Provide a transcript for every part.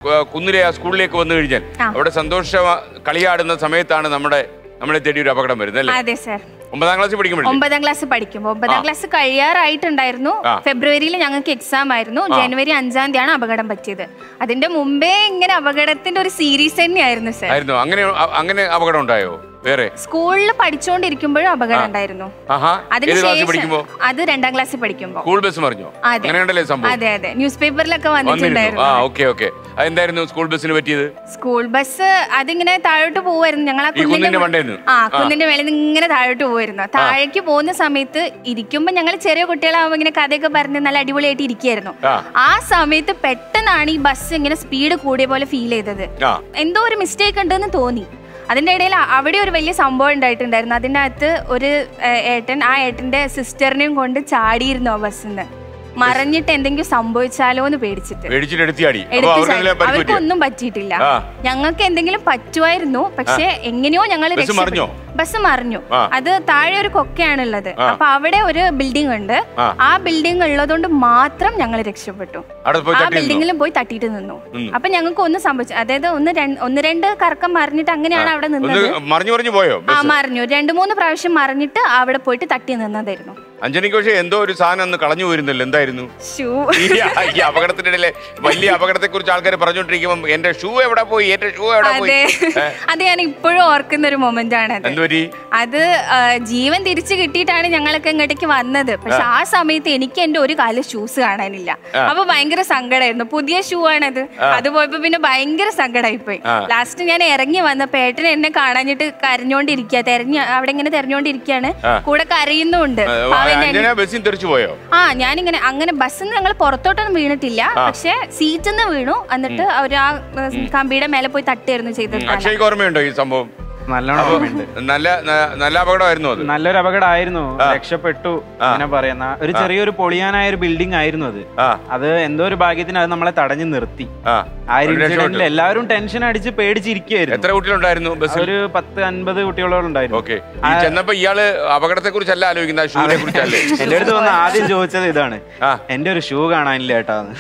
കു- കുന്നിലെ ആ സ്കൂളിലേക്ക് വന്നു കഴിഞ്ഞാൽ ആ. അവിടെ സന്തോഷ കളിയാടുന്ന സമയത്താണ് നമ്മുടെ നമ്മളെ തേടി ഒരു അപകടം വരുന്നത് അല്ലേ അതെ സർ ഒമ്പതാം ക്ലാസ്സിൽ പഠിക്കുമ്പോഴേ ഒമ്പതാം ക്ലാസ് പഠിക്കുമ്പോൾ ഒമ്പതാം ക്ലാസ് കഴിയാറായിട്ടുണ്ടായിരുന്നു ആ. ഫെബ്രുവരിയിൽ ഞങ്ങൾക്ക് എക്സാം ആയിരുന്നു ജനുവരി അഞ്ചാം തീയതിയാണ് അപകടം പറ്റിയത് അതിന്റെ മുമ്പേ ഇങ്ങനെ അപകടത്തിന്റെ ഒരു സീരീസ് തന്നെയായിരുന്നു സർ ആയിരുന്നു അങ്ങനെ അ- അങ്ങനെ അപകടം ഉണ്ടായോ വേറെ സ്കൂളിൽ പഠിച്ചുകൊണ്ടിരിക്കുമ്പോഴും അപകടം ഉണ്ടായിരുന്നു ആഹാ ഏത് ക്ലാസ്സിൽ പഠിക്കുമ്പോ അത് രണ്ടാം ക്ലാസ്സിൽ പഠിക്കുമ്പോൾ സ്കൂൾ ബസ് മറിഞ്ഞോ അതെ. അങ്ങനെയുണ്ടല്ലേ സംഭവം അതെ അതെ ന്യൂസ് പേപ്പറിലൊക്കെ വന്നിരുന്നു വന്നിട്ടുണ്ടായിരുന്നു ആ ഓക്കെ ഓക്കെ അതെന്തായിരുന്നു സ്കൂൾ ബസ്സിന് പറ്റിയത് സ്കൂൾ ബസ് അതിങ്ങനെ താഴോട്ട് പോവായിരുന്നു ഞങ്ങൾ ആ ഈ കുന്നിന്റെ മണ്ടേന്ന്? ആ കുന്നിന്റെ മേളിൽ നിന്ന് ഇങ്ങനെ താഴോട്ട് പോവായിരുന്നു താഴേക്ക് പോകുന്ന സമയത്ത് ഇരിക്കുമ്പോ ഞങ്ങൾ ചെറിയ കുട്ടികളാവുമ്പോ ഇങ്ങനെ കഥയൊക്കെ പറഞ്ഞ് നല്ല അടിപൊളിയായിട്ട് ഇരിക്കുകയായിരുന്നു ആ. ആ സമയത്ത് പെട്ടെന്നാണ് ഈ ബസ് ഇങ്ങനെ സ്പീഡ് കൂടിയ പോലെ ഫീൽ ചെയ്തത് ആ എന്തോ ഒരു മിസ്റ്റേക്ക് ഉണ്ടെന്ന് തോന്നി അതിന്റെ ഇടയിൽ അവിടെ ഒരു വലിയ സംഭവം ഉണ്ടായിട്ടുണ്ടായിരുന്നു അതിൻ്റെ അകത്ത് ഒരു ഏഹ്, ഏട്ടൻ ആ ഏട്ടന്റെ സിസ്റ്ററിനെയും കൊണ്ട് ചാടിയിരുന്നു ആ ബസ്സിന്ന് മറിഞ്ഞിട്ട് എന്തെങ്കിലും സംഭവിച്ചാലോ എന്ന് പേടിച്ചിട്ട് പേടിച്ചിട്ട് എടുത്തിയാടി അപ്പൊ എടുത്ത് അവർക്ക് ചാടി. പരിക്ക് പറ്റിയോ അവർക്കൊന്നും പറ്റിയിട്ടില്ല ആ. ഞങ്ങൾക്ക് എന്തെങ്കിലും പറ്റുമായിരുന്നു പക്ഷെ എങ്ങനെയോ ഞങ്ങൾ ബസ് മറിഞ്ഞോ? ബസ് മറിഞ്ഞു ആ. അത് താഴെ ഒരു കൊക്കയാണുള്ളത് അപ്പൊ അവിടെ ഒരു ബിൽഡിംഗ് ഉണ്ട് ആ. ആ ബിൽഡിംഗ് ഉള്ളതുകൊണ്ട് മാത്രം ഞങ്ങൾ രക്ഷപ്പെട്ടു അവിടെ പോയി ആ തട്ടി നിന്നോ? ബിൽഡിങ്ങിലും പോയി തട്ടിയിട്ട് നിന്നു നിന്നു. അപ്പൊ ഞങ്ങൾക്ക് ഒന്നും സംഭവിച്ചു അതായത് ഒന്ന് രണ്ട് ഒന്ന് രണ്ട് കറക്കം മറിഞ്ഞിട്ട് അങ്ങനെയാണ് അവിടെ ഒന്ന് നിന്നത് മറിഞ്ഞു മറിഞ്ഞു പോയോ ആ ബസ് മറിഞ്ഞു രണ്ടു മൂന്ന് പ്രാവശ്യം മറിഞ്ഞിട്ട് അവിടെ പോയിട്ട് തട്ടി നിന്നതായിരുന്നു അഞ്ജനിക്ക് പക്ഷേ എന്തോ ഒരു സാധനം അന്ന് കളഞ്ഞു പോയിരുന്നല്ലോ എന്തായിരുന്നു ഷൂ ഈ ഈ അപകടത്തിന്റെ ഇടയിലെ വലിയ അപകടത്തെ കുറിച്ച് ആൾക്കാർ പറഞ്ഞുകൊണ്ടിരിക്കുമ്പോൾ എന്റെ ഷൂ എവിടെ പോയി എന്റെ ഷൂ എവിടെ പോയി അതെ അത് ഞാൻ ഇപ്പോഴും ഓർക്കുന്ന ഒരു മൊമെന്റ് ആണ് അത് എന്ത് പറ്റി അത് ആ, ജീവൻ തിരിച്ചു കിട്ടിയിട്ടാണ് ഞങ്ങളൊക്കെ ഇങ്ങോട്ടേക്ക് വന്നത് പക്ഷെ ആ സമയത്ത് എനിക്ക് എന്റെ ഒരു കാല് ഷൂസ് കാണാനില്ല അപ്പൊ ഭയങ്കര സങ്കടമായിരുന്നു പുതിയ ഷൂ ആണത് അത് പോയപ്പോ പിന്നെ ഭയങ്കര സങ്കടമായി പോയി ലാസ്റ്റ് ഞാൻ ഇറങ്ങി വന്നപ്പോ ഏട്ടൻ എന്നെ കാണാഞ്ഞിട്ട് കരഞ്ഞോണ്ടിരിക്കുക തെരഞ്ഞ അവിടെ ഇങ്ങനെ തെരഞ്ഞോണ്ടിരിക്കുകയാണ് കൂടെ കരയുന്നുണ്ട് പാവം എന്നെ അഞ്ജന ബസ്സിൽ തെറിച്ചു പോയോ ആ ഞാനിങ്ങനെ അങ്ങനെ ബസ്സിൽ നിന്ന് ഞങ്ങൾ പുറത്തോട്ടൊന്നും വീണിട്ടില്ല പക്ഷെ സീറ്റിൽ നിന്ന് വീണു എന്നിട്ട് അവർ ആ ഏ, കമ്പിയുടെ മേലെ പോയി തട്ടിയായിരുന്നു ചെയ്തത് അക്ഷയ്ക്ക് ഓർമ്മയുണ്ടോ ഈ സംഭവം നല്ലോണം ഓർമ്മയുണ്ട് നല്ല ന- നല്ല അപകടമായിരുന്നു അത് നല്ലൊരു അപകടമായിരുന്നു രക്ഷപ്പെട്ടു അങ്ങനെ പറയുന്ന ഒരു ചെറിയൊരു പൊളിയാനായ ഒരു ബിൽഡിംഗ് ആയിരുന്നു അത് ആ അത് എന്തോ ഒരു ഭാഗ്യത്തിന് അത് നമ്മളെ തടഞ്ഞു നിർത്തി ആ ആ ഒരു ഒരു രക്ഷപ്പെട്ടു. ഇൻസിഡന്റിൽ എല്ലാവരും ടെൻഷൻ അടിച്ച് പേടിച്ചിരിക്കുകയായിരുന്നു എത്ര കുട്ടികളുണ്ടായിരുന്നു ബസ്സിൽ ഒരു പത്ത് അൻപത് കുട്ടികളോളം ഉണ്ടായിരുന്നു ഓക്കെ ഈ ചെന്നപ്പോ ഇയാള് അപകടത്തെ കുറിച്ചല്ല ആലോചിക്കുന്ന ഷൂവിനെ കുറിച്ചല്ലേ എന്റെ അടുത്ത് വന്ന് ആദ്യം ചോദിച്ചത് ഇതാണ് ആ. എന്റെ ഒരു ഷൂ കാണാനില്ല ഏട്ടാന്ന്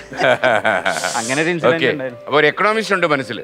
അങ്ങനെ ഒരു ഓക്കെ ഇൻസിഡന്റ് ഉണ്ടായിരുന്നു അപ്പൊ ഒരു എക്കണോമിസ്റ്റ് ഉണ്ട് മനസ്സിൽ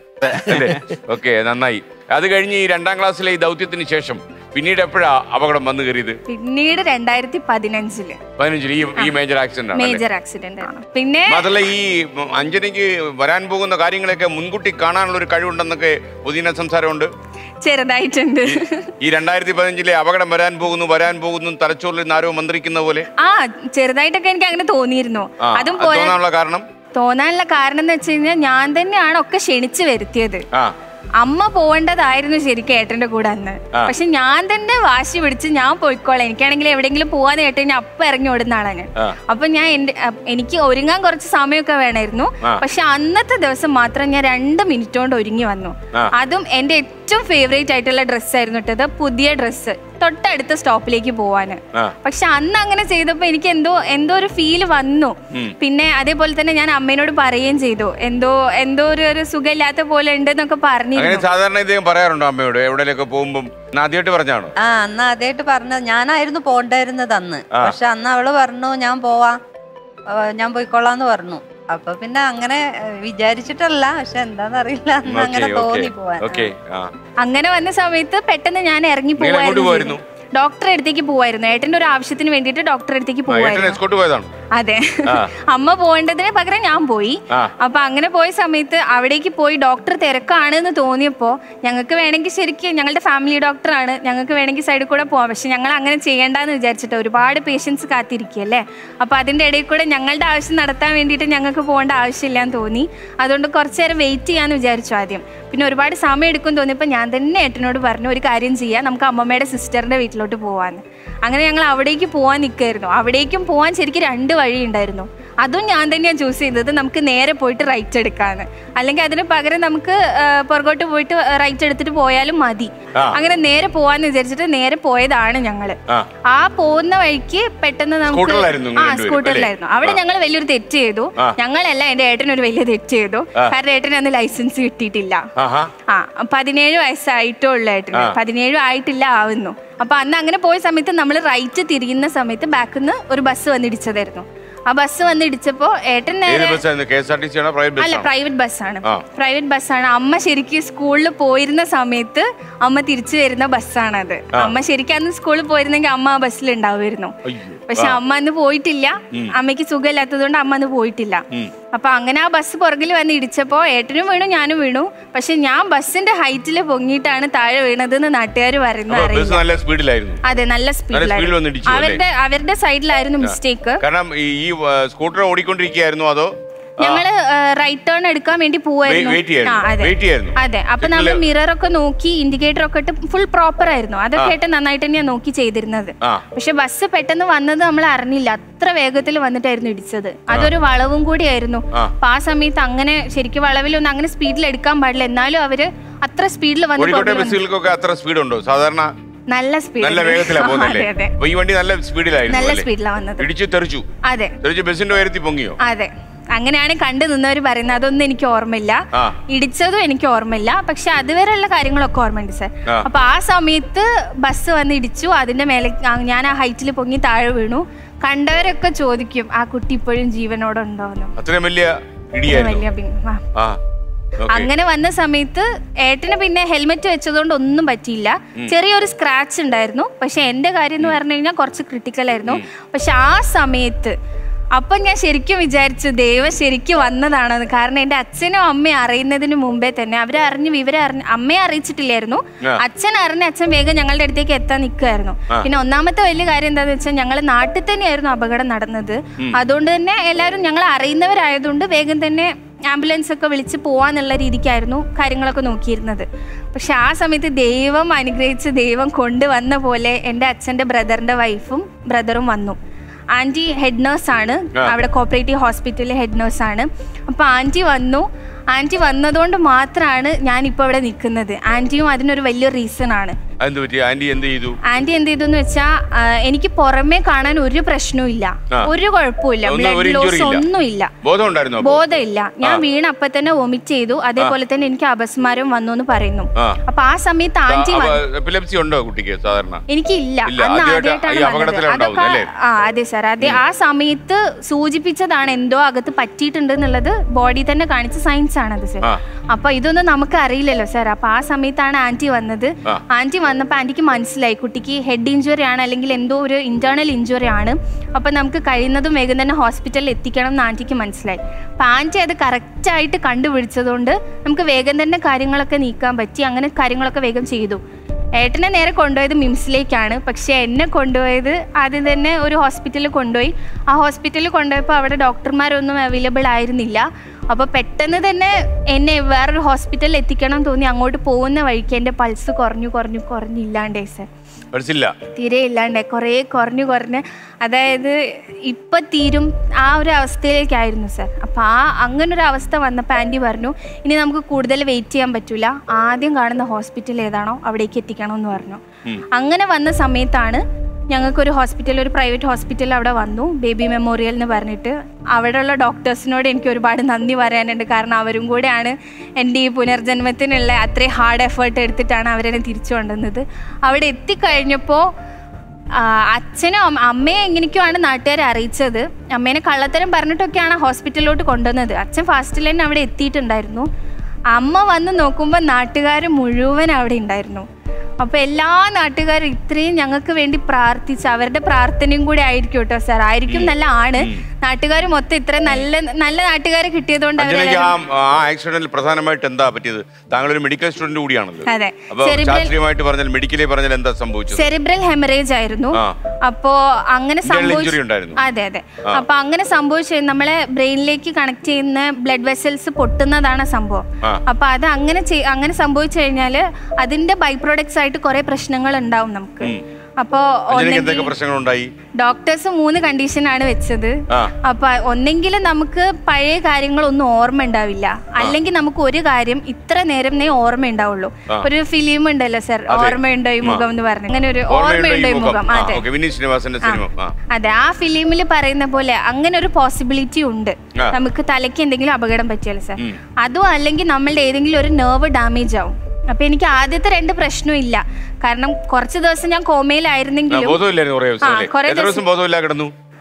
ഓക്കെ നന്നായി അത് കഴിഞ്ഞ് ഈ രണ്ടാം ക്ലാസ്സിലെ ഈ ദൗത്യത്തിന് ശേഷം പിന്നീട് എപ്പോഴാ അപകടം വന്നു കയറിയത് പിന്നീട് രണ്ടായിരത്തി പതിനഞ്ചില് പതിനഞ്ചിൽ ഈ ഈ മേജർ ആക്സിഡന്റ് ആണ് മേജർ ആക്സിഡന്റ് ആണ് പിന്നെ മാത്രല്ല ഈ അഞ്ജനയ്ക്ക് വരാൻ പോകുന്ന കാര്യങ്ങളൊക്കെ മുൻകൂട്ടി കാണാനുള്ള ഒരു കഴിവുണ്ടെന്നൊക്കെ പൊതുജന സംസാരമുണ്ട് ചെറുതായിട്ടുണ്ട് ഈ രണ്ടായിരത്തി പതിനഞ്ചിലെ അപകടം വരാൻ പോകുന്നു വരാൻ പോകുന്നു തലച്ചോറിൽ നിന്ന് ആരോ മന്ത്രിക്കുന്ന പോലെ ആ ചെറുതായിട്ടൊക്കെ എനിക്ക് അങ്ങനെ തോന്നിയിരുന്നു ആ, അതും അത് പോരാ തോന്നാനുള്ള കാരണം തോന്നാനുള്ള കാരണം എന്ന് വെച്ച് കഴിഞ്ഞാൽ ഞാൻ തന്നെയാണ് ഒക്കെ ക്ഷണിച്ചു വരുത്തിയത് ആ അമ്മ പോവേണ്ടതായിരുന്നു ശരിക്കും ഏട്ടന്റെ കൂടെ അന്ന് പക്ഷെ ഞാൻ തന്നെ വാശി പിടിച്ച് ഞാൻ പോയിക്കോളാം എനിക്കാണെങ്കിൽ എവിടെയെങ്കിലും പോവാന്ന് കേട്ട് കഴിഞ്ഞാൽ അപ്പൊ ഇറങ്ങി ഓടുന്ന ആളാണ് ഞാൻ ആ. അപ്പൊ ഞാൻ എന്റെ അ- എനിക്ക് ഒരുങ്ങാൻ കുറച്ച് സമയമൊക്കെ വേണമായിരുന്നു ആ. പക്ഷെ അന്നത്തെ ദിവസം മാത്രം ഞാൻ രണ്ട് മിനിറ്റ് കൊണ്ട് ഒരുങ്ങി വന്നു ആ. അതും എന്റെ ഏറ്റവും ഫേവറേറ്റ് ആയിട്ടുള്ള ഡ്രസ്സായിരുന്നു ഇട്ടത് പുതിയ ഡ്രസ്സ് തൊട്ടടുത്ത സ്റ്റോപ്പിലേക്ക് പോവാന് ആ. പക്ഷെ അന്ന് അങ്ങനെ ചെയ്തപ്പോ എനിക്ക് എന്തോ എന്തോ ഒരു ഫീൽ വന്നു പിന്നെ അതേപോലെ തന്നെ ഞാൻ അമ്മേനോട് പറയുകയും ചെയ്തു എന്തോ എന്തോ ഒരു ഒരു സുഖമില്ലാത്ത പോലെ ഉണ്ടെന്നൊക്കെ അങ്ങനെ പറഞ്ഞിരുന്നു സാധാരണ ഇദ്ദേഹം പറയാറുണ്ടോ അമ്മയോട് എവിടെയൊക്കെ പോകുമ്പോൾ ആദ്യമായിട്ട് പറഞ്ഞാണോ ആ അന്ന് ആദ്യമായിട്ട് പറഞ്ഞത് ഞാനായിരുന്നു പോണ്ടായിരുന്നത് അന്ന് പക്ഷെ അന്ന് അവള് പറഞ്ഞു ഞാൻ പോവാ ആ, ഞാൻ പോയിക്കൊള്ളാന്ന് പറഞ്ഞു അപ്പൊ പിന്നെ അങ്ങനെ ഏ, വിചാരിച്ചിട്ടല്ല പക്ഷെ എന്താന്നറിയില്ല അന്ന് അങ്ങനെ തോന്നി പോവാൻ ഓക്കെ ആ അങ്ങനെ വന്ന സമയത്ത് പെട്ടെന്ന് ഞാൻ ഇറങ്ങി നിങ്ങൾ എങ്ങോട്ട് പോവായിരുന്നു പോയിരുന്നു? ഡോക്ടറെ അടുത്തേക്ക് പോവായിരുന്നു ഏട്ടന്റെ ഒരു ആവശ്യത്തിന് വേണ്ടിയിട്ട് ഡോക്ടറെ അടുത്തേക്ക് ഏട്ടൻ പോവായിരുന്നു എസ്കോട്ട് പോയതാണ് അതെ ആ. അമ്മ പോകേണ്ടതിന് പകരം ഞാൻ പോയി ആ. അപ്പൊ അങ്ങനെ പോയ സമയത്ത് അവിടേക്ക് പോയി ഡോക്ടർ തിരക്കാണ് എന്ന് തോന്നിയപ്പോ ഞങ്ങൾക്ക് വേണമെങ്കിൽ ശരിക്കും ഞങ്ങളുടെ ഫാമിലി ഡോക്ടറാണ് ഞങ്ങൾക്ക് വേണമെങ്കിൽ സൈഡിൽ കൂടെ പോവാം പക്ഷെ ഞങ്ങൾ അങ്ങനെ ചെയ്യേണ്ടെന്ന് വിചാരിച്ചിട്ട് ഒരുപാട് പേഷ്യൻസ് കാത്തിരിക്കുകയല്ലേ അപ്പൊ അതിന്റെ ഇടയിൽ കൂടെ ഞങ്ങളുടെ ആവശ്യം നടത്താൻ വേണ്ടിയിട്ട് ഞങ്ങൾക്ക് പോകേണ്ട ആവശ്യമില്ലാന്ന് തോന്നി അതുകൊണ്ട് കുറച്ചു നേരം വെയിറ്റ് ചെയ്യാന്ന് വിചാരിച്ചു ആദ്യം പിന്നെ ഒരുപാട് സമയം എടുക്കും തോന്നിയപ്പോൾ ഞാൻ തന്നെ ഏട്ടനോട് പറഞ്ഞു ഒരു കാര്യം ചെയ്യാം നമുക്ക് അമ്മമ്മയുടെ സിസ്റ്ററിന്റെ വീട്ടിലോട്ട് പോവാന്ന് അങ്ങനെ ഞങ്ങൾ അവിടേക്ക് പോവാൻ നിൽക്കായിരുന്നു അവിടേക്കും പോവാൻ ശരിക്കും രണ്ട് വഴി ഉണ്ടായിരുന്നു അതും ഞാൻ തന്നെയാണ് ചൂസ് ചെയ്തത് നമുക്ക് നേരെ പോയിട്ട് റൈറ്റ് എടുക്കാന്ന് അല്ലെങ്കിൽ അതിന് പകരം നമുക്ക് ആ, പുറകോട്ട് പോയിട്ട് റൈറ്റ് എടുത്തിട്ട് പോയാലും മതി അങ്ങനെ നേരെ പോവാന്ന് വിചാരിച്ചിട്ട് നേരെ പോയതാണ് ഞങ്ങള് ആ. ആ പോകുന്ന വഴിക്ക് പെട്ടെന്ന് നമുക്ക് സ്കൂട്ടറിലായിരുന്നു നിങ്ങൾ ആ രണ്ടുപേരും, സ്കൂട്ടറിലായിരുന്നു അവിടെ ഞങ്ങൾ വലിയൊരു തെറ്റ് ചെയ്തു ഞങ്ങളല്ല എന്റെ ഏട്ടൻ ഒരു വലിയ തെറ്റ് ചെയ്തു കാരണം ഏട്ടന് അന്ന് ലൈസൻസ് കിട്ടിയിട്ടില്ല ആഹാ ആ പതിനേഴ് വയസ്സായിട്ടോ ഉള്ള ഏട്ടന് പതിനേഴും ആയിട്ടില്ല ആവുന്നു അപ്പൊ അന്ന് അങ്ങനെ പോയ സമയത്ത് നമ്മൾ റൈറ്റ് തിരിയുന്ന സമയത്ത് ബാക്കിൽ നിന്ന് ഒരു ബസ് വന്നിടിച്ചതായിരുന്നു ആ ബസ് വന്ന് ഇടിച്ചപ്പോ ഏട്ടൻ ഏത് നേരെ ബസ്സായിരുന്നു K S R T C ആണോ പ്രൈവറ്റ് അല്ല ബസ്സാണോ പ്രൈവറ്റ് ബസ്സാണ് ആ. പ്രൈവറ്റ് ബസ്സാണ് അമ്മ ശരിക്കും സ്കൂളിൽ പോയിരുന്ന സമയത്ത് അമ്മ തിരിച്ചു വരുന്ന ബസ്സാണത് അമ്മ ശരിക്കും അന്ന് സ്കൂളിൽ പോയിരുന്നെങ്കിൽ അമ്മ ആ ബസ്സിൽ ഉണ്ടാവുമായിരുന്നു അയ്യോ പക്ഷെ അമ്മ അന്ന് പോയിട്ടില്ല അമ്മയ്ക്ക് സുഖമില്ലാത്തതുകൊണ്ട് അമ്മ അന്ന് പോയിട്ടില്ല അപ്പൊ അങ്ങനെ ആ ബസ് പുറകിൽ വന്ന് ഇടിച്ചപ്പോ ഏട്ടനും വീണു ഞാനും വീണു പക്ഷെ ഞാൻ ബസ്സിന്റെ ഹൈറ്റിൽ പൊങ്ങിയിട്ടാണ് താഴെ വീണതെന്ന് നാട്ടുകാർ പറയുന്നത് അപ്പൊ ബസ് അറിയില്ല നല്ല സ്പീഡിലായിരുന്നു അതെ നല്ല speed ൽ വന്ന് സ്പീഡിലായിരുന്നു ഇടിച്ചു അല്ലേ? അവരുടെ അവരുടെ സൈഡിലായിരുന്നു മിസ്റ്റേക്ക് കാരണം ഈ ഈ, ആ, സ്കൂട്ടർ ഓടിക്കൊണ്ടിരിക്കുകയായിരുന്നു അതോ ആ, ഞങ്ങള് റൈറ്റ് ടേൺ എടുക്കാൻ വേണ്ടി പോവായിരുന്നു വെയിറ്റ് ചെയ്യായിരുന്നു. ആ, അതെ. വെയിറ്റ് ചെയ്യായിരുന്നു. അതെ അപ്പൊ സിഗ്നല് നമ്മൾ മിറർ ഒക്കെ നോക്കി ഇൻഡിക്കേറ്റർ ഒക്കെ ഇട്ട് ഫുൾ പ്രോപ്പർ ആയിരുന്നു അതൊക്കെ ആയിട്ട് നന്നായിട്ട് തന്നെയാ നോക്കി ചെയ്തിരുന്നത് ആ. പക്ഷെ ബസ് പെട്ടെന്ന് വന്നത് നമ്മൾ അറിഞ്ഞില്ല അത്ര വേഗത്തിൽ വന്നിട്ടായിരുന്നു ഇടിച്ചത് അതൊരു വളവും കൂടിയായിരുന്നു ആ. അപ്പൊ ആ സമയത്ത് അങ്ങനെ ശരിക്കും വളവിലൊന്നും അങ്ങനെ സ്പീഡിൽ എടുക്കാൻ പാടില്ല എന്നാലും അവര് അത്ര സ്പീഡിൽ വന്ന് കോഴിക്കോട്ടെ പുറകിൽ വന്നു. ബസ്സുകൾക്കൊക്കെ അത്ര സ്പീഡ് ഉണ്ടോ സാധാരണ നല്ല സ്പീഡ് നല്ല വേഗത്തിലാ പോകുന്നല്ലേ അതെ അതെ അപ്പൊ ഈ വണ്ടി നല്ല സ്പീഡിലായിരുന്നു നല്ല അല്ലേ? സ്പീഡിലാണ് വന്നത് ഇടിച്ചു തെറിച്ചു അതെ തെറിച്ച് ബസ്സിന്റെ ഉയരത്തിൽ പൊങ്ങിയോ അതെ അങ്ങനെയാണ് കണ്ടു നിന്നവർ പറയുന്നത് അതൊന്നും എനിക്ക് ഓർമ്മയില്ല ആ. ഇടിച്ചതും എനിക്ക് ഓർമ്മയില്ല പക്ഷെ അതുവരെയുള്ള കാര്യങ്ങളൊക്കെ ഓർമ്മയുണ്ട് സാർ ആ. അപ്പൊ ആ സമയത്ത് ബസ് വന്ന് ഇടിച്ചു അതിന്റെ മേലെ ആ, ഞാൻ ആ ഹൈറ്റിൽ പൊങ്ങി താഴെ വീണു കണ്ടവരൊക്കെ ചോദിക്കും ആ കുട്ടി ഇപ്പോഴും ജീവനോടെ ഉണ്ടോന്ന് അത്രയും വലിയ ഇടിയായിരുന്നു വലിയ ബി- ആ. ആ ഓക്കെ അങ്ങനെ വന്ന സമയത്ത് ഏട്ടന് പിന്നെ ഹെൽമെറ്റ് വെച്ചതുകൊണ്ട് ഒന്നും പറ്റിയില്ല ചെറിയൊരു സ്ക്രാച്ച് ഉണ്ടായിരുന്നു പക്ഷെ എന്റെ കാര്യം എന്ന് പറഞ്ഞു കഴിഞ്ഞാൽ കുറച്ച് ക്രിട്ടിക്കൽ ആയിരുന്നു പക്ഷെ ആ സമയത്ത് അപ്പൊ ഞാൻ ശരിക്കും വിചാരിച്ചു ദൈവം ശരിക്കും വന്നതാണെന്ന് കാരണം എന്റെ അച്ഛനും അമ്മയും അറിയുന്നതിന് മുമ്പേ തന്നെ അവരെ അറിഞ്ഞ് വിവരം അറിഞ്ഞ് അമ്മയെ അറിയിച്ചിട്ടില്ലായിരുന്നു ആ. അച്ഛൻ അറിഞ്ഞ അച്ഛൻ വേഗം ഞങ്ങളുടെ അടുത്തേക്ക് എത്താൻ നിൽക്കുമായിരുന്നു പിന്നെ ഒന്നാമത്തെ വലിയ കാര്യം എന്താണെന്ന് വെച്ചാൽ ഞങ്ങൾ നാട്ടിൽ തന്നെയായിരുന്നു അപകടം നടന്നത് അതുകൊണ്ട് തന്നെ എല്ലാവരും ഞങ്ങൾ അറിയുന്നവരായതുകൊണ്ട് വേഗം തന്നെ ആംബുലൻസ് ഒക്കെ വിളിച്ച് പോവാന്നുള്ള രീതിക്കായിരുന്നു കാര്യങ്ങളൊക്കെ നോക്കിയിരുന്നത് പക്ഷെ ആ സമയത്ത് ദൈവം അനുഗ്രഹിച്ച് ദൈവം കൊണ്ടുവന്ന പോലെ എൻ്റെ അച്ഛൻ്റെ ബ്രദറിൻ്റെ വൈഫും ബ്രദറും വന്നു ആൻറ്റി ഹെഡ് നേഴ്സാണ് അവിടെ കോപ്പറേറ്റീവ് ഹോസ്പിറ്റലിലെ ഹെഡ് നേഴ്സാണ് അപ്പോൾ ആൻറ്റി വന്നു ആൻറ്റി വന്നതുകൊണ്ട് മാത്രമാണ് ഞാനിപ്പോൾ ഇവിടെ നിൽക്കുന്നത് ആൻറ്റിയും അതിനൊരു വലിയ റീസൺ ആണ് അതെന്ത് പറ്റി ആന്റി എന്ത് ചെയ്തു ആന്റി എന്ത് ചെയ്തെന്ന് വെച്ചാ ആ, എനിക്ക് പുറമേ കാണാൻ ഒരു പ്രശ്നവും ഇല്ല ആ. ഒരു കുഴപ്പമില്ല ഒന്നും ഒരു ബ്ലഡ് injury ലോസ് ഇല്ല. ഒന്നുമില്ല ബോധം ഉണ്ടായിരുന്നു അപ്പൊ ബോധമില്ല ഞാൻ വീണ അപ്പൊ തന്നെ വൊമിറ്റ് ചെയ്തു അതേപോലെ തന്നെ എനിക്ക് അപസ്മാരം വന്നു എന്ന് പറയുന്നു ആ. അപ്പൊ ആ സമയത്ത് ആന്റി വന്നു. എപ്പിലെപ്സി ഉണ്ടോ കുട്ടിക്ക് സാധാരണ എനിക്കില്ല ഇല്ല, അന്ന് ആദ്യമായിട്ട് ആദ്യമായിട്ടാണ് ഈ വന്നത് അപകടത്തിലാണ് അതൊക്കെ ഉണ്ടാവുന്നത്, അല്ലേ? ആ അതെ സാർ അതെ ആ സമയത്ത് സൂചിപ്പിച്ചതാണ് എന്തോ അകത്ത് പറ്റിയിട്ടുണ്ട് എന്നുള്ളത് ബോഡി തന്നെ കാണിച്ച സയൻസ് ആണത് സാർ ആ. അപ്പൊ ഇതൊന്നും നമുക്ക് അറിയില്ലല്ലോ സാർ അപ്പൊ ആ സമയത്താണ് ആന്റി വന്നത് ആ. ആന്റി വന്നപ്പോൾ ആന്റിക്ക് മനസ്സിലായി കുട്ടിക്ക് ഹെഡ് ഇഞ്ചുറി ആണ് അല്ലെങ്കിൽ എന്തോ ഒരു ഇന്റേണൽ ഇഞ്ചുറി ആണ് അപ്പൊ നമുക്ക് കഴിയുന്നതും വേഗം തന്നെ ഹോസ്പിറ്റലിൽ എത്തിക്കണം എന്ന് ആന്റിക്ക് മനസ്സിലായി അപ്പൊ ആന്റി അത് കറക്റ്റായിട്ട് കണ്ടുപിടിച്ചതുകൊണ്ട് നമുക്ക് വേഗം തന്നെ കാര്യങ്ങളൊക്കെ നീക്കാൻ പറ്റി അങ്ങനെ കാര്യങ്ങളൊക്കെ വേഗം ചെയ്തു ഏട്ടനെ നേരെ കൊണ്ടുപോയത് മിംസിലേക്കാണ് പക്ഷെ എന്നെ കൊണ്ടുപോയത് ആദ്യം തന്നെ ഒരു ഹോസ്പിറ്റലിൽ കൊണ്ടുപോയി ആ ഹോസ്പിറ്റലിൽ കൊണ്ടുപോയപ്പോൾ അവിടെ ഡോക്ടർമാരൊന്നും അവൈലബിൾ ആയിരുന്നില്ല അപ്പോൾ പെട്ടെന്ന് തന്നെ എന്നെ വേറൊരു ഹോസ്പിറ്റലിൽ എത്തിക്കണം തോന്നി അങ്ങോട്ട് പോകുന്ന വഴിക്ക് എൻ്റെ പൾസ് കുറഞ്ഞു കുറഞ്ഞു കുറഞ്ഞില്ലാണ്ടേ സർ പഠിച്ചില്ല തീരെ ഇല്ലാണ്ടേ കുറേ കുറഞ്ഞു കുറഞ്ഞ് അതായത് ഇപ്പം തീരും ആ ഒരു അവസ്ഥയിലേക്കായിരുന്നു സർ അപ്പോൾ ആ അങ്ങനൊരു അവസ്ഥ വന്നപ്പോൾ ആൻറ്റി പറഞ്ഞു ഇനി നമുക്ക് കൂടുതൽ വെയിറ്റ് ചെയ്യാൻ പറ്റില്ല ആദ്യം കാണുന്ന ഹോസ്പിറ്റൽ ഏതാണോ അവിടേക്ക് എത്തിക്കണം എന്ന് പറഞ്ഞു അങ്ങനെ വന്ന സമയത്താണ് ഞങ്ങൾക്കൊരു ഹോസ്പിറ്റൽ ഒരു പ്രൈവറ്റ് ഹോസ്പിറ്റൽ അവിടെ വന്നു ബേബി മെമ്മോറിയൽ എന്ന് പറഞ്ഞിട്ട് അവിടെയുള്ള ഡോക്ടേഴ്സിനോട് എനിക്ക് ഒരുപാട് നന്ദി പറയാനുണ്ട് കാരണം അവരും കൂടെയാണ് എൻ്റെ ഈ പുനർജന്മത്തിനുള്ള അത്രയും ഹാർഡ് എഫേർട്ട് എടുത്തിട്ടാണ് അവരെന്നെ തിരിച്ചു കൊണ്ടുവന്നത് അവിടെ എത്തിക്കഴിഞ്ഞപ്പോൾ ആ, അച്ഛനും അമ്മ- അമ്മയെ എങ്ങനെയൊക്കെയാണ് നാട്ടുകാരെ അറിയിച്ചത് അമ്മേനെ കള്ളത്തരം പറഞ്ഞിട്ടൊക്കെയാണ് ഹോസ്പിറ്റലിലോട്ട് കൊണ്ടുവന്നത് അച്ഛൻ ഫാസ്റ്റിൽ തന്നെ അവിടെ എത്തിയിട്ടുണ്ടായിരുന്നു അമ്മ വന്ന് നോക്കുമ്പോൾ നാട്ടുകാർ മുഴുവൻ അവിടെ ഉണ്ടായിരുന്നു അപ്പോൾ എല്ലാ നാട്ടുകാരും ഇത്രയും ഞങ്ങൾക്ക് വേണ്ടി പ്രാർത്ഥിച്ച് അവരുടെ പ്രാർത്ഥനയും കൂടി ആയിരിക്കും കേട്ടോ സാർ ആയിരിക്കും നല്ല ആണ് നാട്ടുകാർ മൊത്തം ഇത്ര നല്ല നല്ല നാട്ടുകാരെ കിട്ടിയതുകൊണ്ട് അഞ്ജനയ്ക്ക് അവരെല്ലാം ആ ആ ആക്സിഡന്റിൽ പ്രധാനമായിട്ട് എന്താ പറ്റിയത് താങ്കൾ ഒരു മെഡിക്കൽ സ്റ്റുഡന്റ് കൂടിയാണല്ലോ അതെ. അപ്പൊ Cerebral- ശാസ്ത്രീയമായിട്ട് പറഞ്ഞാൽ മെഡിക്കലി പറഞ്ഞാൽ എന്താ സംഭവിച്ചത് സെറിബ്രൽ ഹെമറേജ് ആയിരുന്നു ആ. അപ്പോ അങ്ങനെ Internal injury സംഭവിച്ചു ഉണ്ടായിരുന്നു. അതെ അതെ അപ്പൊ അങ്ങനെ സംഭവിച്ചു നമ്മളെ ബ്രെയിനിലേക്ക് കണക്ട് ചെയ്യുന്ന ബ്ലഡ് വെസൽസ് പൊട്ടുന്നതാണ് സംഭവം ആ. അപ്പൊ അത് അങ്ങനെ ചെയ്- അങ്ങനെ സംഭവിച്ചു കഴിഞ്ഞാല് അതിന്റെ ബൈ പ്രോഡക്ട്സ് ആയിട്ട് കുറെ പ്രശ്നങ്ങൾ ഉണ്ടാവും നമുക്ക് അപ്പോ അഞ്ജനയ്ക്ക് ഒന്നെങ്കിൽ എന്തൊക്കെ പ്രശ്നങ്ങളുണ്ടായി ഡോക്ടേഴ്സ് മൂന്ന് കണ്ടീഷനാണ് വെച്ചത് ആ. അപ്പൊ ഒന്നെങ്കിൽ നമുക്ക് പഴയ കാര്യങ്ങളൊന്നും ഓർമ്മ ഉണ്ടാവില്ല അല്ലെങ്കിൽ നമുക്ക് ഒരു കാര്യം ഇത്ര നേരം നേ ഓർമ്മ ഉണ്ടാവുള്ളൂ ഒരു ഫിലിം ഉണ്ടല്ലോ സർ ഓർമ്മയുണ്ടോ ഈ മുഖം എന്ന് പറഞ്ഞു അങ്ങനെ ഒരു ഓർമ്മയുണ്ടോ ഈ മുഖം അതെ ഓക്കെ വിനീത് ശ്രീനിവാസന്റെ സിനിമ ആ അതെ ആ ഫിലിമിൽ പറയുന്ന പോലെ അങ്ങനെ ഒരു പോസിബിലിറ്റി ഉണ്ട് ആ. നമുക്ക് തലയ്ക്ക് എന്തെങ്കിലും അപകടം പറ്റിയാലോ സാർ അതും അല്ലെങ്കിൽ നമ്മളുടെ ഏതെങ്കിലും ഒരു നെർവ് ഡാമേജ് ആവും അപ്പൊ എനിക്ക് ആദ്യത്തെ രണ്ട് പ്രശ്നവും ഇല്ല കാരണം കുറച്ച് ദിവസം ഞാൻ ആ, കോമയിലായിരുന്നെങ്കിലും ബോധമില്ലായിരുന്നു കുറേ ദിവസം ആ, അല്ലേ കുറേ എത്ര ദിവസം ബോധമില്ല കിടന്നു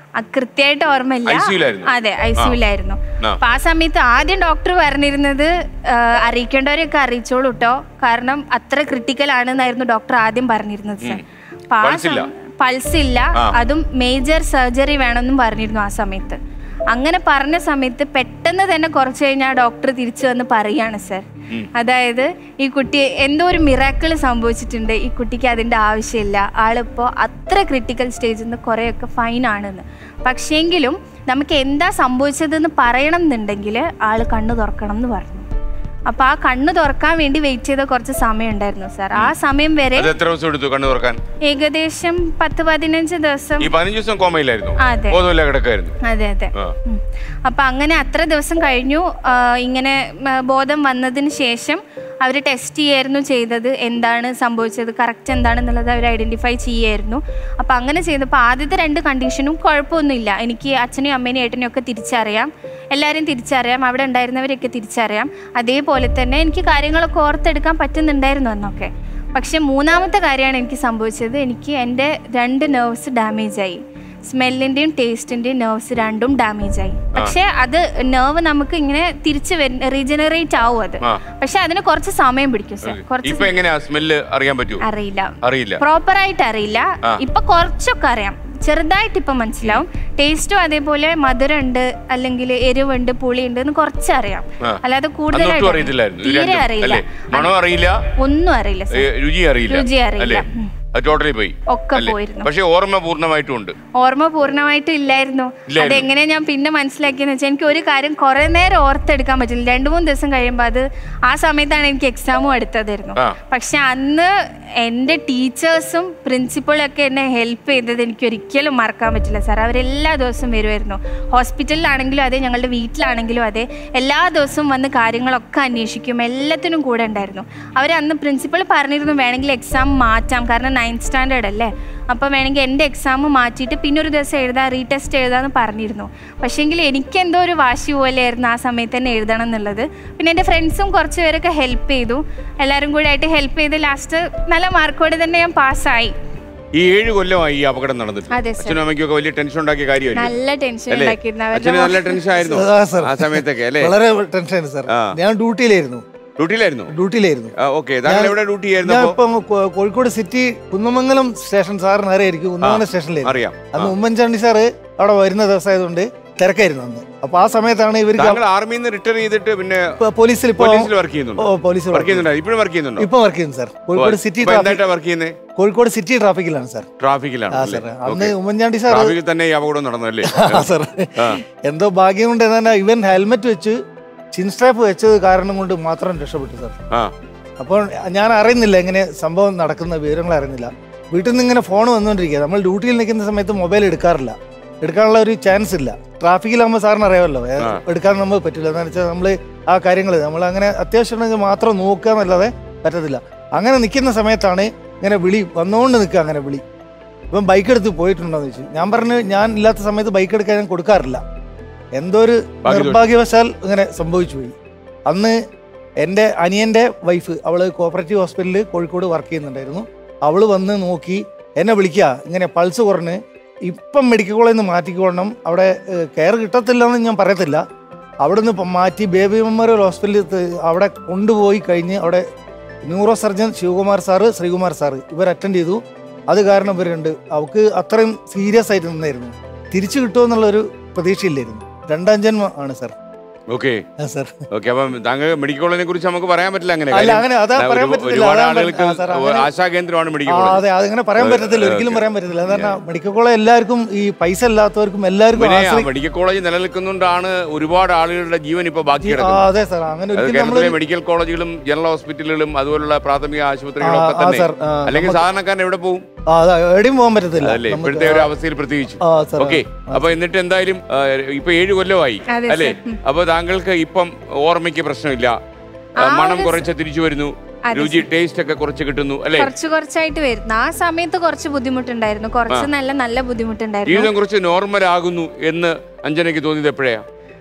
ആ, കൃത്യമായിട്ട് ഓർമ്മയില്ല ICU ലായിരുന്നു? അതെ ഐ സിയുലായിരുന്നു ആ. അപ്പൊ ആ സമയത്ത് ആദ്യം ഡോക്ടർ പറഞ്ഞിരുന്നത് ആ, അറിയിക്കേണ്ടവരെയൊക്കെ അറിയിച്ചോളൂ കേട്ടോ കാരണം അത്ര ക്രിട്ടിക്കൽ ആണെന്നായിരുന്നു ഡോക്ടർ ആദ്യം പറഞ്ഞിരുന്നത് സർ അപ്പൊ ആ Pulse ഇല്ല? പൾസ് ഇല്ല അതും മേജർ സർജറി വേണമെന്നും പറഞ്ഞിരുന്നു ആ സമയത്ത് അങ്ങനെ പറഞ്ഞ സമയത്ത് പെട്ടെന്ന് തന്നെ കുറച്ച് കഴിഞ്ഞാൽ ഡോക്ടർ തിരിച്ചു വന്ന് പറയാണ് സർ അതായത് ഈ കുട്ടി എന്തോ ഒരു മിറാക്കിൾ സംഭവിച്ചിട്ടുണ്ട് ഈ കുട്ടിക്ക് അതിൻ്റെ ആവശ്യമില്ല ആളിപ്പോൾ അത്ര ക്രിട്ടിക്കൽ സ്റ്റേജിൽ നിന്ന് കുറേയൊക്കെ ഫൈൻ ആണെന്ന് പക്ഷേങ്കിലും നമുക്ക് എന്താ സംഭവിച്ചതെന്ന് പറയണം എന്നുണ്ടെങ്കിൽ ആൾ കണ്ണു തുറക്കണം എന്ന് പറഞ്ഞു അപ്പോൾ ആ കണ്ണു തുറക്കാൻ വേണ്ടി വെയിറ്റ് ചെയ്ത കുറച്ച് സമയം ഉണ്ടായിരുന്നു സാർ ആ സമയം വരെ അത് എത്ര ദിവസം എടുത്തു കണ്ണു തുറക്കാൻ ഏകദേശം പത്ത് പതിനഞ്ച് ദിവസം ഈ പതിനഞ്ച് ദിവസം കോമയിലായിരുന്നു അതെ. ബോധമില്ല കിടക്കായിരുന്നു അതെ അതെ ആ. ഉം. അപ്പൊ അങ്ങനെ അത്ര ദിവസം കഴിഞ്ഞു ആ, ഇങ്ങനെ മ, ബോധം വന്നതിന് ശേഷം അവർ ടെസ്റ്റ് ചെയ്യായിരുന്നു ചെയ്തത് എന്താണ് സംഭവിച്ചത് കറക്റ്റ് എന്താണെന്നുള്ളത് അവർ ഐഡന്റിഫൈ ചെയ്യായിരുന്നു അപ്പം അങ്ങനെ ചെയ്തപ്പോൾ ആദ്യത്തെ രണ്ട് കണ്ടീഷനും കുഴപ്പമൊന്നുമില്ല എനിക്ക് അച്ഛനെയും അമ്മേനെയും ഏട്ടനെയും ഒക്കെ തിരിച്ചറിയാം എല്ലാവരെയും തിരിച്ചറിയാം അവിടെ ഉണ്ടായിരുന്നവരെയൊക്കെ തിരിച്ചറിയാം അതേപോലെ തന്നെ എനിക്ക് കാര്യങ്ങളൊക്കെ ഓർത്തെടുക്കാൻ പറ്റുന്നുണ്ടായിരുന്നു അന്നൊക്കെ പക്ഷെ മൂന്നാമത്തെ കാര്യമാണ് എനിക്ക് സംഭവിച്ചത് എനിക്ക് എൻ്റെ രണ്ട് നെർവ്സ് ഡാമേജ് ആയി സ്മെല്ലിന്റെയും ടേസ്റ്റിന്റെയും നെർവ്സ് രണ്ടും ഡാമേജ് ആയി പക്ഷെ അത് നെർവ് നമുക്ക് ഇങ്ങനെ തിരിച്ച് റീജനറേറ്റ് ആവും അത് ആ. പക്ഷെ അതിന് കുറച്ച് സമയം പിടിക്കും സർ കുറച്ച് ഇപ്പൊ എങ്ങനെയാ സ്മെല്ല് അറിയാൻ പറ്റുമോ അറിയില്ല അറിയില്ല പ്രോപ്പർ ആയിട്ട് അറിയില്ല ആ. ഇപ്പൊ കുറച്ചൊക്കെ അറിയാം ചെറുതായിട്ട് ഇപ്പൊ മനസ്സിലാവും ടേസ്റ്റും അതേപോലെ മധുരമുണ്ട് അല്ലെങ്കിൽ എരിവുണ്ട് പുളിയുണ്ട് എന്ന് കുറച്ചറിയാം ആ. അല്ലാതെ അന്നൊട്ടും കൂടുതലായിട്ട് അറിയത്തില്ലായിരുന്നു ഇത് തീരെ രണ്ടും, അറിയില്ല അല്ലേ മണം അറിയില്ല ഒന്നും അറിയില്ല ഏ, സർ രുചി അറിയില്ല രുചി അറിയില്ല. അല്ലേ ഉം. അത് ടോട്ടലി പോയി ഒക്കെ അല്ലേ? പോയിരുന്നു പക്ഷെ ഓർമ്മ പൂർണ്ണമായിട്ടും ഉണ്ട് ഓർമ്മ പൂർണ്ണമായിട്ടും ഇല്ലായിരുന്നു ഇല്ലായിരുന്നു. അതെങ്ങനെ ഞാൻ പിന്നെ മനസ്സിലാക്കിയെന്ന് വെച്ചാൽ എനിക്ക് ഒരു കാര്യം കുറെ നേരം ഓർത്തെടുക്കാൻ പറ്റില്ല രണ്ടു മൂന്ന് ദിവസം കഴിയുമ്പോൾ അത് ആ സമയത്താണ് എനിക്ക് എക്സാമും എടുത്തതായിരുന്നു ആ. പക്ഷെ അന്ന് എൻ്റെ ടീച്ചേഴ്സും പ്രിൻസിപ്പളും ഒക്കെ എന്നെ ഹെൽപ്പ് ചെയ്തത് എനിക്ക് ഒരിക്കലും മറക്കാൻ പറ്റില്ല സാർ അവരെല്ലാ ദിവസവും വരുമായിരുന്നു ഹോസ്പിറ്റലിലാണെങ്കിലും അതെ ഞങ്ങളുടെ വീട്ടിലാണെങ്കിലും അതെ എല്ലാ ദിവസവും വന്ന് കാര്യങ്ങളൊക്കെ അന്വേഷിക്കും എല്ലാത്തിനും കൂടെ ഉണ്ടായിരുന്നു അവർ അന്ന് പ്രിൻസിപ്പൾ പറഞ്ഞിരുന്നു വേണമെങ്കിൽ എക്സാം മാറ്റാം കാരണം നയൻത് സ്റ്റാൻഡേർഡ് അല്ലേ അപ്പോൾ വേണമെങ്കിൽ എൻ്റെ എക്സാം മാറ്റിയിട്ട് പിന്നെ ഒരു ദിവസം എഴുതാം റീടെസ്റ്റ് എഴുതാമെന്ന് പറഞ്ഞിരുന്നു പക്ഷേങ്കിൽ എനിക്കെന്തോ ഒരു വാശി പോലെയായിരുന്നു ആ സമയത്ത് തന്നെ എഴുതണം എന്നുള്ളത് പിന്നെ എൻ്റെ ഫ്രണ്ട്സും കുറച്ച് പേരൊക്കെ ഹെൽപ്പ് ചെയ്തു എല്ലാവരും കൂടെ ആയിട്ട് ഹെൽപ്പ് ചെയ്ത് ലാസ്റ്റ് നല്ല മാർക്കോടെ തന്നെ ഞാൻ പാസ്സായി ഈ ഏഴ് കൊല്ലമായി ഈ അപകടം നടന്നിട്ട് അതെ, സർ. അച്ഛനും അമ്മയ്ക്കും ഒക്കെ വലിയ ടെൻഷൻ ഉണ്ടാക്കിയ കാര്യമല്ലേ നല്ല ടെൻഷൻ അല്ലേ ഉണ്ടാക്കിയിരുന്നു അച്ഛന് അവരുടെ നല്ല ടെൻഷൻ ആയിരുന്നു ആ, സർ. ആ സമയത്തൊക്കെ അല്ലേ വളരെ ടെൻഷനായിരുന്നു സാർ ആ. ഞാൻ ഡ്യൂട്ടിയിലായിരുന്നു ഡ്യൂട്ടിയിലായിരുന്നു ഡ്യൂട്ടിയിലായിരുന്നു ഓക്കെ താങ്കൾ എവിടെ ഡ്യൂട്ടി ആയിരുന്നു ഞാൻ അപ്പോ ഇപ്പം കോ- കോഴിക്കോട് സിറ്റി കുന്നമംഗലം സ്റ്റേഷൻ സാറിന് അറിയായിരിക്കും കുന്നമംഗലം സ്റ്റേഷനിലായിരുന്നു അറിയാം അന്ന് ഉമ്മൻചാണ്ടി സാറ് അവിടെ വരുന്ന ദിവസമായതുകൊണ്ട് തിരക്കായിരുന്നു അന്ന് അപ്പൊ ആ സമയത്താണ് ഇവർക്ക് താങ്കൾ ആർമിയിൽ നിന്ന് റിട്ടയർ ചെയ്തിട്ട് പിന്നെ ഇപ്പൊ പോലീസിൽ ഇപ്പൊ പോലീസിൽ വർക്ക് ചെയ്യുന്നുണ്ടോ ഓ പോലീസിൽ വർക്ക് ചെയ്യുന്നുണ്ടോ ഇപ്പോഴും വർക്ക് ചെയ്യുന്നുണ്ടോ ഇപ്പൊ വർക്ക് ചെയ്യുന്നു സാർ കോഴിക്കോട് സിറ്റി ഇപ്പൊ ട്രാഫിക് എന്തായിട്ടാ വർക്ക് ചെയ്യുന്നത് കോഴിക്കോട് സിറ്റി ട്രാഫിക്കിലാണ് സാർ ട്രാഫിക്കിലാണ് ആ അല്ലേ? സാർ അന്ന് Okay. ഉമ്മൻചാണ്ടി സാർ ട്രാഫിക്കിൽ തന്നെ ഈ അപകടം നടന്നല്ലേ ആ സാർ എന്തോ ഭാഗ്യം കൊണ്ട് എന്താ ഇവൻ ഹെൽമെറ്റ് വെച്ച് ചിൻസ്ട്രാപ്പ് വെച്ചത് കാരണം കൊണ്ട് മാത്രം രക്ഷപ്പെട്ടു സാർ ആ അപ്പോൾ ഞാൻ അറിയുന്നില്ല എങ്ങനെ സംഭവം നടക്കുന്ന വിവരങ്ങൾ അറിയുന്നില്ല വീട്ടിൽ നിന്ന് ഇങ്ങനെ ഫോൺ വന്നുകൊണ്ടിരിക്കുക നമ്മൾ ഡ്യൂട്ടിയിൽ നിൽക്കുന്ന സമയത്ത് മൊബൈൽ എടുക്കാറില്ല എടുക്കാനുള്ള ഒരു ചാൻസ് ഇല്ല ട്രാഫിക്കിലാകുമ്പോൾ സാറിന് അറിയാമല്ലോ ഏ, ആ. എടുക്കാൻ നമുക്ക് പറ്റില്ല എന്താണെന്ന് വെച്ചാൽ നമ്മൾ ആ കാര്യങ്ങൾ നമ്മൾ അങ്ങനെ അത്യാവശ്യം ഉണ്ടെങ്കിൽ മാത്രം നോക്കുക എന്നല്ലാതെ പറ്റത്തില്ല അങ്ങനെ നിൽക്കുന്ന സമയത്താണ് ഇങ്ങനെ വിളി വന്നുകൊണ്ട് നിൽക്കുക അങ്ങനെ വിളി ഇപ്പം ബൈക്ക് എടുത്ത് പോയിട്ടുണ്ടോന്ന് ചോദിച്ചു ഞാൻ പറഞ്ഞു ഞാൻ ഇല്ലാത്ത സമയത്ത് ബൈക്ക് എടുക്കാൻ ഞാൻ കൊടുക്കാറില്ല എന്തോ ഒരു ഭാഗ്യദോഷം. നിർഭാഗ്യവശാൽ ഇങ്ങനെ സംഭവിച്ചു പോയി അന്ന് എൻ്റെ അനിയൻ്റെ വൈഫ് അവള് കോപ്പറേറ്റീവ് ഹോസ്പിറ്റലിൽ കോഴിക്കോട് വർക്ക് ചെയ്യുന്നുണ്ടായിരുന്നു അവള് വന്ന് നോക്കി എന്നെ വിളിക്കുക ഇങ്ങനെ പൾസ് കുറഞ്ഞ് ഇപ്പം മെഡിക്കൽ കോളേജിൽ നിന്ന് മാറ്റിക്കൊള്ളണം അവിടെ കെയർ കിട്ടത്തില്ല എന്ന് ഞാൻ പറയത്തില്ല അവിടെ നിന്ന് മാറ്റി ബേബി മെമ്മോറിയൽ ഹോസ്പിറ്റലിൽ ത- അവിടെ കൊണ്ടുപോയി കഴിഞ്ഞ് അവിടെ ന്യൂറോ സർജൻ ശിവകുമാർ സാറ് ശ്രീകുമാർ സാറ് ഇവർ അറ്റൻഡ് ചെയ്തു അത് കാരണം ഇവരുണ്ട് അവൾക്ക് അത്രയും സീരിയസ് ആയിട്ട് നിന്നായിരുന്നു തിരിച്ചു കിട്ടുമെന്നുള്ളൊരു പ്രതീക്ഷയില്ലായിരുന്നു രണ്ടാം ജന്മം ആണ് സാർ ഓക്കെ ആ സാർ ഓക്കെ അപ്പം താങ്കൾ മെഡിക്കൽ കോളേജിനെ കുറിച്ച് നമുക്ക് പറയാൻ പറ്റില്ല അങ്ങനെ അല്ല കാര്യം അങ്ങനെ അതാ ഒരു- പറയാൻ പറ്റത്തില്ല ഒരുപാട് അതാ ആളുകൾക്ക് ആ, സാർ, അങ്ങനെ- ആശാ കേന്ദ്രമാണ് ആ മെഡിക്കൽ കോളേജ് അതെ അതങ്ങനെ പറയാൻ ഏ, പറ്റത്തില്ല ഒരിക്കലും ഓക്കേ. പറയാൻ പറ്റത്തില്ല കാരണം മെഡിക്കൽ കോളേജ് എല്ലാവർക്കും ഈ പൈസ ഇല്ലാത്തവർക്കും എല്ലാവർക്കും പിന്നെ ആ ആശ്രയി- മെഡിക്കൽ കോളേജ് നിലനിൽക്കുന്നുകൊണ്ടാണ് ഒരുപാട് ആളുകളുടെ ജീവൻ ഇപ്പൊ ബാക്കി ആ കിടക്കുന്നത് അതെ സാർ അങ്ങനെ അത് ഒരിക്കലും നമ്മൾ കേരളത്തിലെ മെഡിക്കൽ കോളേജുകളും ജനറൽ ഹോസ്പിറ്റലുകളും അതുപോലുള്ള പ്രാഥമിക ആശുപത്രികളും ആ, ഒക്കെ ആ, തന്നെ സാർ, ആ, അല്ലെങ്കിൽ നമുക്ക് സാധാരണക്കാരൻ എവിടെ പോകും ആ അതാ എവിടെയും പോകാൻ പറ്റത്തില്ല അല്ലേ നമുക്ക് ഇപ്പോഴത്തെ ഒരു അവസ്ഥയിൽ പ്രത്യേകിച്ചു ആ സാർ ഓക്കെ അപ്പൊ എന്നിട്ട് എന്തായാലും ആ, ഇപ്പൊ ഏഴ് കൊല്ലമായി അതെ, അല്ലേ സർ. ഉം. അപ്പൊ താങ്കൾക്ക് ഇപ്പം ഓർമ്മയ്ക്ക് പ്രശ്നമില്ല ആ, ആ മണം ഒരു കുറച്ച് തിരിച്ചു വരുന്നു അതെ, രുചി ടേസ്റ്റ് ഒക്കെ കുറച്ച് കിട്ടുന്നു അല്ലേ കുറച്ച് കുറച്ചായിട്ട് വരുന്നു ആ സമയത്ത് കുറച്ച് ബുദ്ധിമുട്ടുണ്ടായിരുന്നു കുറച്ച് നല്ല നല്ല ബുദ്ധിമുട്ടുണ്ടായിരുന്നു ജീവിതം കുറച്ച് നോർമൽ ആകുന്നു എന്ന് അഞ്ജനയ്ക്ക് തോന്നിയത് എപ്പോഴാ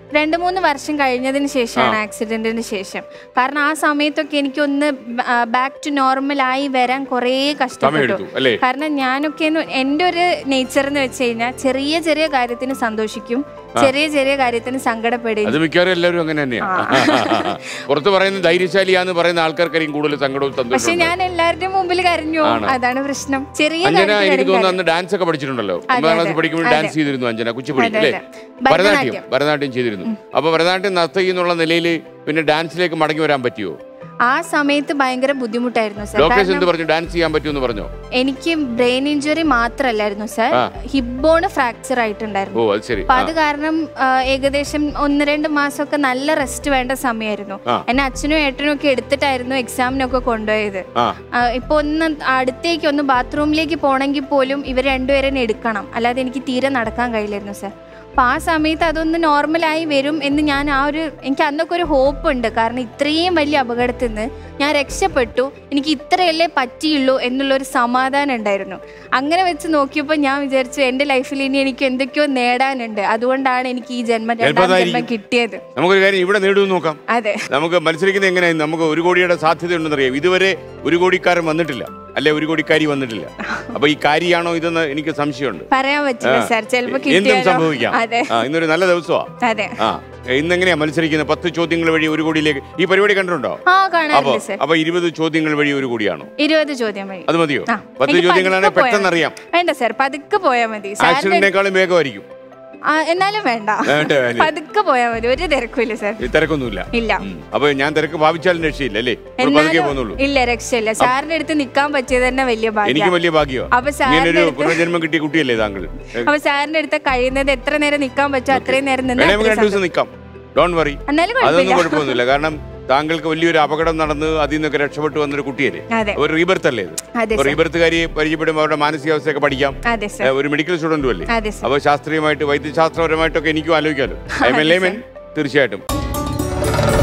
രണ്ട് മൂന്ന് വർഷം കഴിഞ്ഞതിന് ശേഷമാണ് ആക്സിഡന്റിന് ശേഷം കാരണം ആ സമയത്തൊക്കെ എനിക്കൊന്ന് ബാക്ക് ടു നോർമൽ ആയി വരാൻ കുറേ കഷ്ടപ്പെട്ടു സമയമെടുത്തു അല്ലേ കാരണം ഞാനൊക്കെ എന്ന് എൻ്റെ ഒരു നേച്ചർ എന്ന് വെച്ച് കഴിഞ്ഞാൽ ചെറിയ ചെറിയ കാര്യത്തിന് സന്തോഷിക്കും ചെറിയ ചെറിയ കാര്യത്തിന് സങ്കടപ്പെടുകയും അത് മിക്കവാറും എല്ലാവരും അങ്ങനെ തന്നെയാണ് പുറത്ത് പറയുന്ന ധൈര്യശാലിയാന്ന് പറയുന്ന ആൾക്കാർക്കായിരിക്കും കൂടുതൽ സങ്കടവും പക്ഷെ സന്തോഷവും ഞാൻ എല്ലാവരുടെയും മുമ്പിൽ കരഞ്ഞു പോകും. അതാണ് പ്രശ്നം ചെറിയ അഞ്ജന കാര്യത്തിന് എനിക്ക് തോന്നുന്നു കരയും. അന്ന് ഡാൻസ് ഒക്കെ പഠിച്ചിട്ടുണ്ടല്ലോ അതെ, ഒമ്പതാം ക്ലാസ് അതെ. പഠിക്കുമ്പോൾ അതെ. ഡാൻസ് ചെയ്തിരുന്നു അഞ്ജന കുച്ചിപ്പുടി അതെ, അല്ലേ അതെ. ഭരതനാട്യം ഭരതനാട്യം. ഭരതനാട്യം ചെയ്തിരുന്നു അപ്പൊ ഭരതനാട്യം നർത്തകി എന്നുള്ള നിലയിൽ പിന്നെ ഡാൻസിലേക്ക് മടങ്ങി വരാൻ പറ്റിയോ ആ സമയത്ത് ഭയങ്കര ബുദ്ധിമുട്ടായിരുന്നു സാർ ഡോക്ടേഴ്സ് കാരണം എന്ത് പറഞ്ഞു ഡാൻസ് ചെയ്യാൻ പറ്റുമെന്ന് പറഞ്ഞോ എനിക്ക് ബ്രെയിൻ ഇഞ്ചുറി മാത്രല്ലായിരുന്നു സാർ ആ. ഹിപ്പ് ബോൺ ഫ്രാക്ചർ ആയിട്ടുണ്ടായിരുന്നു ഓ അത് ശരി അപ്പൊ ആ. അത് കാരണം ആ, ഏകദേശം ഒന്ന് രണ്ട് മാസമൊക്കെ നല്ല റെസ്റ്റ് വേണ്ട സമയമായിരുന്നു ആ. എന്നെ അച്ഛനും ഏട്ടനും ഒക്കെ എടുത്തിട്ടായിരുന്നു എക്സാമിനൊക്കെ കൊണ്ടുപോയത് ആ ആ, ഇപ്പൊ ഒന്ന് അടുത്തേക്ക് ഒന്ന് ബാത്റൂമിലേക്ക് പോകണമെങ്കിൽ പോലും ഇവർ രണ്ടുപേരെ എന്നെ എടുക്കണം അല്ലാതെ എനിക്ക് തീരെ നടക്കാൻ കഴിയില്ലായിരുന്നു സാർ അപ്പൊ ആ സമയത്ത് അതൊന്ന് നോർമലായി വരും എന്ന് ഞാൻ ആ ഒരു എനിക്ക് അന്നൊക്കെ ഒരു ഹോപ്പ് ഉണ്ട് കാരണം ഇത്രയും വലിയ അപകടത്തിൽ നിന്ന് ഞാൻ രക്ഷപ്പെട്ടു എനിക്ക് ഇത്രയല്ലേ പറ്റിയുള്ളൂ എന്നുള്ളൊരു സമാധാനം ഉണ്ടായിരുന്നു അങ്ങനെ വെച്ച് നോക്കിയപ്പോൾ ഞാൻ വിചാരിച്ചു എൻ്റെ ലൈഫിൽ ഇനി എനിക്ക് എന്തൊക്കെയോ നേടാനുണ്ട് അതുകൊണ്ടാണ് എനിക്ക് ഈ ജന്മം രണ്ടാം ജന്മം ചിലപ്പോൾ കിട്ടിയത് നമുക്കൊരു കാര്യം ഇവിടെ നേടുമെന്ന് നോക്കാം അതെ നമുക്ക് മത്സരിക്കുന്നത് എങ്ങനെയാണ് നമുക്ക് ഒരു കോടിയുടെ സാധ്യത ഉണ്ടെന്നറിയാം ഇതുവരെ ഒരു കോടിക്കാരൻ വന്നിട്ടില്ല അല്ലെ ഒരു കോടിക്കാരി വന്നിട്ടില്ല അപ്പൊ ഈ കാരിയാണോ ഇതെന്ന് എനിക്ക് സംശയമുണ്ട് പറയാൻ പറ്റില്ല സാർ ചിലപ്പോൾ എന്തും കിട്ടിയാലോ സംഭവിക്കാം അതെ ആ ഇന്നൊരു നല്ല ദിവസമാ അതെ ആ ഇന്നെങ്ങനെയാ മത്സരിക്കുന്നത് പത്ത് ചോദ്യങ്ങൾ വഴി ഒരു കോടിയിലേക്ക് ഈ പരിപാടി കണ്ടിട്ടുണ്ടോ ആ അപ്പൊ കാണാറുണ്ട് സാർ അപ്പൊ ഇരുപത് ചോദ്യങ്ങൾ വഴി ഒരു കോടിയാണോ ഇരുപത് ചോദ്യം വഴി അത് മതിയോ ആ, പത്ത് എനിക്ക് ചോദ്യങ്ങളാണെങ്കിൽ പതുക്കെ പെട്ടെന്ന് പോയാ അറിയാം മതി. വേണ്ട സാർ പതുക്കെ പോയാൽ മതി സാറിന്റെ ആക്സിഡന്റിനേക്കാളും വേഗമായിരിക്കും ആ, എന്നാലും വേണ്ട വേണ്ട, വേണ്ട. പതുക്കെ പോയാൽ മതി ഒരു തിരക്കില്ല സാർ ഈ തിരക്കൊന്നുമില്ല ഇല്ല ഉം. അപ്പൊ ഞാൻ തിരക്ക് ഭാവിച്ചാലും രക്ഷയില്ല അല്ലേ ഒരു പതുക്കെ എന്നാലും പോകുന്നുള്ളൂ ഇല്ല രക്ഷയില്ല സാറിന്റെ അടുത്ത് നിൽക്കാൻ പറ്റിയത് തന്നെ വലിയ എനിക്ക് ഭാഗ്യം വലിയ ഭാഗ്യമാണ് അപ്പൊ ഇങ്ങനെ ഒരു സാറിന്റെ അടുത്ത് പുനർജന്മം കിട്ടിയ കുട്ടിയല്ലേ താങ്കൾ അപ്പൊ സാറിന്റെ അടുത്ത് കഴിയുന്നത് എത്ര നേരം നിൽക്കാൻ പറ്റുമോ അത്രയും നേരം നിന്ന് വേണമെങ്കിൽ അത്രയും രണ്ടു ദിവസം നിൽക്കാം ഡോൺ വറി എന്നാലും അതൊന്നും കുഴപ്പമില്ല കുഴപ്പമൊന്നുമില്ല കാരണം താങ്കൾക്ക് വലിയൊരു അപകടം നടന്ന് അതിൽ നിന്നൊക്കെ രക്ഷപ്പെട്ടു വന്നൊരു കുട്ടിയല്ലേ അതെ ഒരു റീബർത്ത് അല്ലേ ഇത് അതെ അപ്പൊ സാർ റീബർത്തുകാരിയെ പരിചയപ്പെടുമ്പോൾ അവരുടെ മാനസികാവസ്ഥയൊക്കെ പഠിക്കാം അതെ ഏ, സാർ ഒരു മെഡിക്കൽ സ്റ്റുഡന്റും അല്ലേ അതെ സാർ അപ്പൊ ശാസ്ത്രീയമായിട്ട് വൈദ്യശാസ്ത്രപരമായിട്ടൊക്കെ എനിക്കും ആലോചിക്കാമല്ലോ ഐ എം എ layman, തീർച്ചയായിട്ടും